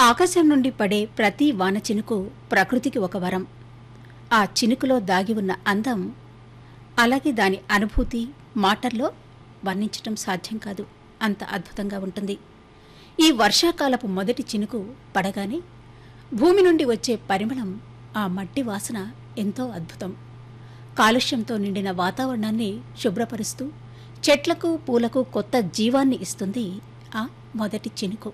ఆకాశం నుండి పడే ప్రతి వాన చినుకు ప్రకృతికి ఒక వరం ఆ చినుకులో దాగి ఉన్న అందం అలాగే దాని అనుభూతి మాటల్లో వర్ణించటం సాధ్యం కాదు అంత అద్భుతంగా ఉంటుంది ఈ వర్షాకాలపు మొదటి చినుకు పడగానే భూమి నుండి వచ్చే పరిమళం ఆ మట్టి వాసన ఎంతో అద్భుతం కాలుష్యంతో నిండిన వాతావరణాన్ని శుభ్రపరుస్తూ చెట్లకు పూలకు కొత్త జీవాన్ని ఇస్తుంది ఆ మొదటి చినుకు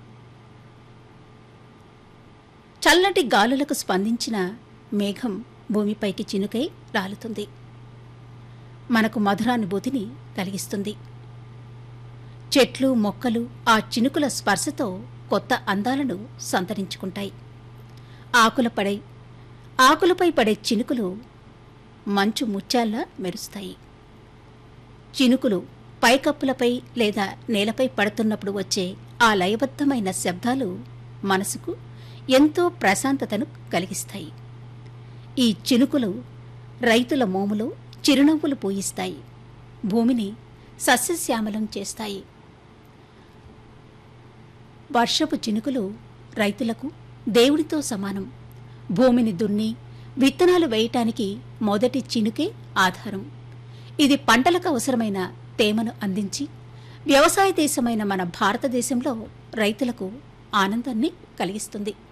చల్లటి గాలులకు స్పందించిన మేఘం భూమిపైకి చినుకై రాలుతుంది మనకు మధురానుభూతిని కలిగిస్తుంది చెట్లు మొక్కలు ఆ చినుకుల స్పర్శతో కొత్త అందాలను సంతరించుకుంటాయి ఆకుల పడే ఆకులపై పడే చినుకులు మంచు ముత్యాల్లా మెరుస్తాయి చినుకులు పైకప్పులపై లేదా నేలపై పడుతున్నప్పుడు వచ్చే ఆ లయబద్ధమైన శబ్దాలు మనసుకు ఎంతో ప్రశాంతతను కలిగిస్తాయి ఈ చినుకులు రైతుల మోములో చిరునవ్వులు పూయిస్తాయి భూమిని సస్యశ్యామలం చేస్తాయి వర్షపు చినుకులు రైతులకు దేవుడితో సమానం భూమిని దున్ని విత్తనాలు వేయటానికి మొదటి చినుకే ఆధారం ఇది పంటలకు అవసరమైన తేమను అందించి వ్యవసాయ దేశమైన మన భారతదేశంలో రైతులకు ఆనందాన్ని కలిగిస్తుంది